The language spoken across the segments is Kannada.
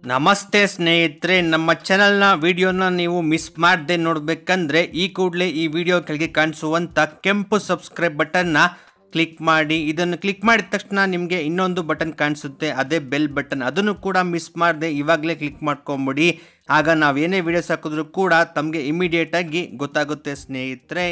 ನಮಸ್ತೆ ಸ್ನೇಹಿತರೆ ನಮ್ಮ ಚಾನಲ್ನ ವಿಡಿಯೋನ ನೀವು ಮಿಸ್ ಮಾಡದೆ ನೋಡಬೇಕಂದ್ರೆ ಈ ಕೂಡಲೇ ಈ ವಿಡಿಯೋ ಕೆಳಗೆ ಕಾಣಿಸುವಂಥ ಕೆಂಪು ಸಬ್ಸ್ಕ್ರೈಬ್ ಬಟನ್ನ ಕ್ಲಿಕ್ ಮಾಡಿ ಇದನ್ನು ಕ್ಲಿಕ್ ಮಾಡಿದ ತಕ್ಷಣ ನಿಮಗೆ ಇನ್ನೊಂದು ಬಟನ್ ಕಾಣಿಸುತ್ತೆ ಅದೇ ಬೆಲ್ ಬಟನ್ ಅದನ್ನು ಕೂಡ ಮಿಸ್ ಮಾಡದೆ ಇವಾಗಲೇ ಕ್ಲಿಕ್ ಮಾಡ್ಕೊಂಬಿಡಿ ಆಗ ನಾವೇನೇ ವಿಡಿಯೋಸ್ ಹಾಕಿದ್ರೂ ಕೂಡ ತಮಗೆ ಇಮಿಡಿಯೇಟಾಗಿ ಗೊತ್ತಾಗುತ್ತೆ ಸ್ನೇಹಿತರೆ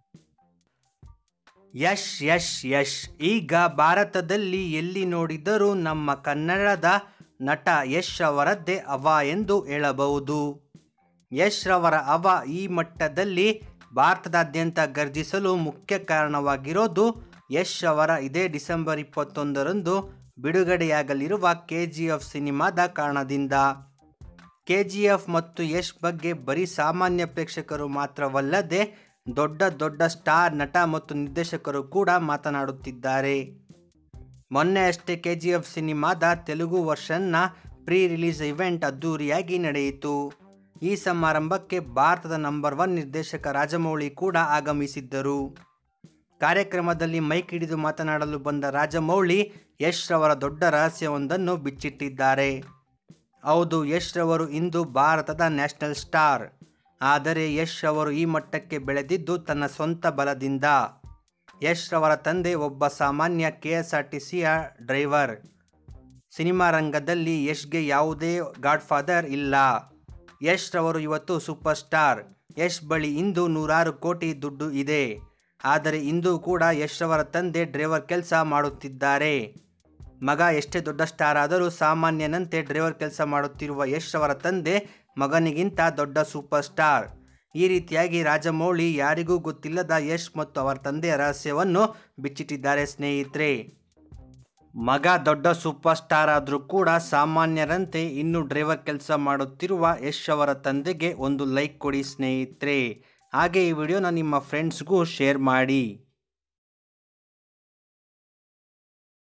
ಯಶ್ ಯಶ್ ಯಶ್ ಈಗ ಭಾರತದಲ್ಲಿ ಎಲ್ಲಿ ನೋಡಿದರೂ ನಮ್ಮ ಕನ್ನಡದ ನಟ ಯಶ್ ಅವರದ್ದೇ ಅವ ಎಂದು ಹೇಳಬಹುದು ಯಶ್ ರವರ ಅವ ಈ ಮಟ್ಟದಲ್ಲಿ ಭಾರತದಾದ್ಯಂತ ಗರ್ಜಿಸಲು ಮುಖ್ಯ ಕಾರಣವಾಗಿರೋದು ಯಶ್ ಅವರ ಇದೇ ಡಿಸೆಂಬರ್ ಇಪ್ಪತ್ತೊಂದರಂದು ಬಿಡುಗಡೆಯಾಗಲಿರುವ ಕೆ ಜಿ ಎಫ್ ಸಿನಿಮಾದ ಕಾರಣದಿಂದ ಕೆ ಜಿ ಎಫ್ ಮತ್ತು ಯಶ್ ಬಗ್ಗೆ ಬರೀ ಸಾಮಾನ್ಯ ಪ್ರೇಕ್ಷಕರು ಮಾತ್ರವಲ್ಲದೆ ದೊಡ್ಡ ದೊಡ್ಡ ಸ್ಟಾರ್ ನಟ ಮತ್ತು ನಿರ್ದೇಶಕರು ಕೂಡ ಮಾತನಾಡುತ್ತಿದ್ದಾರೆ ಮೊನ್ನೆ ಅಷ್ಟೇ ಕೆ ಜಿ ಎಫ್ ಸಿನಿಮಾದ ತೆಲುಗು ವರ್ಷನ್ನ ಪ್ರೀ ರಿಲೀಸ್ ಇವೆಂಟ್ ಅದ್ದೂರಿಯಾಗಿ ನಡೆಯಿತು ಈ ಸಮಾರಂಭಕ್ಕೆ ಭಾರತದ ನಂಬರ್ ಒನ್ ನಿರ್ದೇಶಕ ರಾಜಮೌಳಿ ಕೂಡ ಆಗಮಿಸಿದ್ದರು ಕಾರ್ಯಕ್ರಮದಲ್ಲಿ ಮೈಕ್ ಹಿಡಿದು ಮಾತನಾಡಲು ಬಂದ ರಾಜಮೌಳಿ ಯಶ್ ರವರ ದೊಡ್ಡ ರಹಸ್ಯವೊಂದನ್ನು ಬಿಚ್ಚಿಟ್ಟಿದ್ದಾರೆ ಹೌದು ಯಶ್ ರವರು ಇಂದು ಭಾರತದ ನ್ಯಾಷನಲ್ ಸ್ಟಾರ್ ಆದರೆ ಯಶ್ ಅವರು ಈ ಮಟ್ಟಕ್ಕೆ ಬೆಳೆದಿದ್ದು ತನ್ನ ಸ್ವಂತ ಬಲದಿಂದ ಯಶ್ ರವರ ತಂದೆ ಒಬ್ಬ ಸಾಮಾನ್ಯ ಕೆ ಎಸ್ ಆರ್ ಟಿ ಸಿಯ ಡ್ರೈವರ್ ಸಿನಿಮಾ ರಂಗದಲ್ಲಿ ಯಶ್ಗೆ ಯಾವುದೇ ಗಾಡ್ ಫಾದರ್ ಇಲ್ಲ ಯಶ್ ರವರು ಇವತ್ತು ಸೂಪರ್ ಸ್ಟಾರ್ ಯಶ್ ಬಳಿ ಇಂದು ನೂರಾರು ಕೋಟಿ ದುಡ್ಡು ಇದೆ ಆದರೆ ಇಂದು ಕೂಡ ಯಶ್ ರವರ ತಂದೆ ಡ್ರೈವರ್ ಕೆಲಸ ಮಾಡುತ್ತಿದ್ದಾರೆ ಮಗ ಎಷ್ಟೇ ದೊಡ್ಡ ಸ್ಟಾರ್ ಆದರೂ ಸಾಮಾನ್ಯನಂತೆ ಡ್ರೈವರ್ ಕೆಲಸ ಮಾಡುತ್ತಿರುವ ಯಶ್ ಅವರ ತಂದೆ ಮಗನಿಗಿಂತ ದೊಡ್ಡ ಸೂಪರ್ ಸ್ಟಾರ್ ಈ ರೀತಿಯಾಗಿ ರಾಜಮೌಳಿ ಯಾರಿಗೂ ಗೊತ್ತಿಲ್ಲದ ಯಶ್ ಮತ್ತು ಅವರ ತಂದೆಯ ರಹಸ್ಯವನ್ನು ಬಿಚ್ಚಿಟ್ಟಿದ್ದಾರೆ ಸ್ನೇಹಿತರೆ ಮಗ ದೊಡ್ಡ ಸೂಪರ್ ಸ್ಟಾರ್ ಆದರೂ ಕೂಡ ಸಾಮಾನ್ಯರಂತೆ ಇನ್ನೂ ಡ್ರೈವರ್ ಕೆಲಸ ಮಾಡುತ್ತಿರುವ ಯಶ್ ಅವರ ತಂದೆಗೆ ಒಂದು ಲೈಕ್ ಕೊಡಿ ಸ್ನೇಹಿತರೆ ಹಾಗೆ ಈ ವಿಡಿಯೋನ ನಿಮ್ಮ ಫ್ರೆಂಡ್ಸ್ಗೂ ಶೇರ್ ಮಾಡಿ